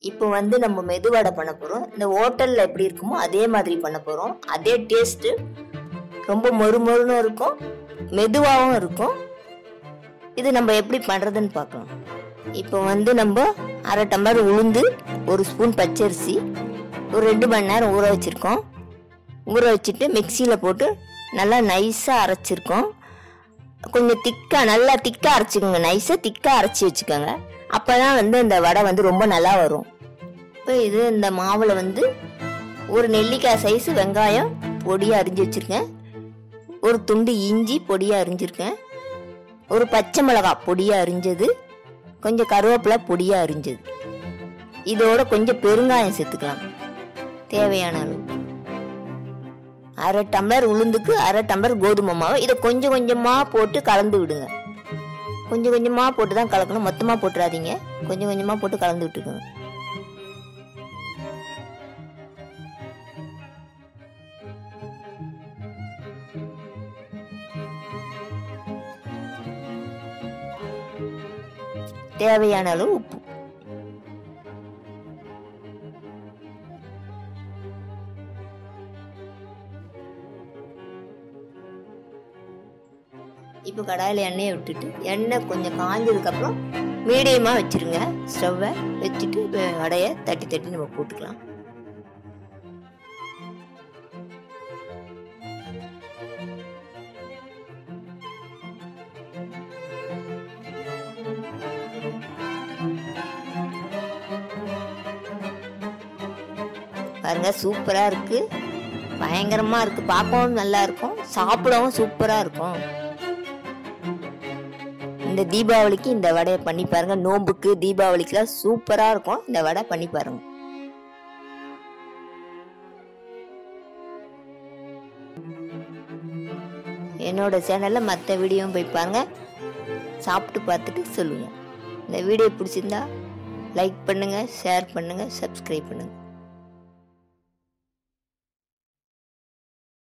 இப்போ வந்து நம்ம மெதுவடை பண்ண போகிறோம் இந்த ஹோட்டலில் எப்படி இருக்குமோ அதே மாதிரி பண்ண போகிறோம் அதே டேஸ்ட்டு ரொம்ப மொறு மொறுன்னு இருக்கும் மெதுவாகவும் இருக்கும் இது நம்ம எப்படி பண்ணுறதுன்னு பார்க்கலாம் இப்போ வந்து நம்ம அரை டம்ளர் உளுந்து ஒரு ஸ்பூன் பச்சரிசி ஒரு ரெண்டு மணி நேரம் ஊற வச்சுருக்கோம் ஊற வச்சுட்டு மிக்சியில் போட்டு நல்லா நைஸாக அரைச்சிருக்கோம் கொஞ்சம் திக்காக நல்லா திக்காக அரைச்சிக்கோங்க நைஸாக திக்காக அரைச்சி வச்சுக்கோங்க அப்போ தான் வந்து இந்த வடை வந்து ரொம்ப நல்லா வரும் இப்போ இது இந்த மாவில் வந்து ஒரு நெல்லிக்காய் சைஸ் வெங்காயம் பொடியாக அரிஞ்சு வச்சுருக்கேன் ஒரு துண்டு இஞ்சி பொடியாக அரிஞ்சிருக்கேன் ஒரு பச்சை மிளகாய் பொடியாக அரிஞ்சது கொஞ்சம் கருவேப்பிலை பொடியாக அரிஞ்சது இதோட கொஞ்சம் பெருங்காயம் சேர்த்துக்கலாம் தேவையான அளவு அரை டம்ளர் உளுந்துக்கு அரை டம்ளர் கோதுமை மாவு இதை கொஞ்சம் கொஞ்சமாக போட்டு கலந்து விடுங்க கொஞ்சம் கொஞ்சமாக போட்டு தான் கலக்கணும் மொத்தமாக போட்டுறாதீங்க கொஞ்சம் கொஞ்சமாக போட்டு கலந்து விட்டுக்கோங்க தேவையான அளவு உப்பு இப்போ கடாயில் எண்ணெயை விட்டுட்டு எண்ணெய் கொஞ்சம் காஞ்சதுக்கப்புறம் மீடியமாக வச்சுருங்க ஸ்டவ்வை வச்சுட்டு இப்போ வடையை தட்டி தட்டி நம்ம போட்டுக்கலாம் பாருங்க சூப்பராக இருக்கு பயங்கரமாக இருக்கு பார்க்கவும் நல்லா இருக்கும் சாப்பிடவும் சூப்பராக இருக்கும் இந்த தீபாவளிக்கு இந்த வடையை பண்ணி பாருங்க நோம்புக்கு தீபாவளிக்குலாம் சூப்பராக இருக்கும் இந்த வடை பண்ணி பாருங்க என்னோட சேனலில் மற்ற வீடியோவும் போய் பாருங்க சாப்பிட்டு பார்த்துட்டு சொல்லுங்கள் இந்த வீடியோ பிடிச்சிருந்தா லைக் பண்ணுங்கள் ஷேர் பண்ணுங்கள் சப்ஸ்கிரைப் பண்ணுங்கள்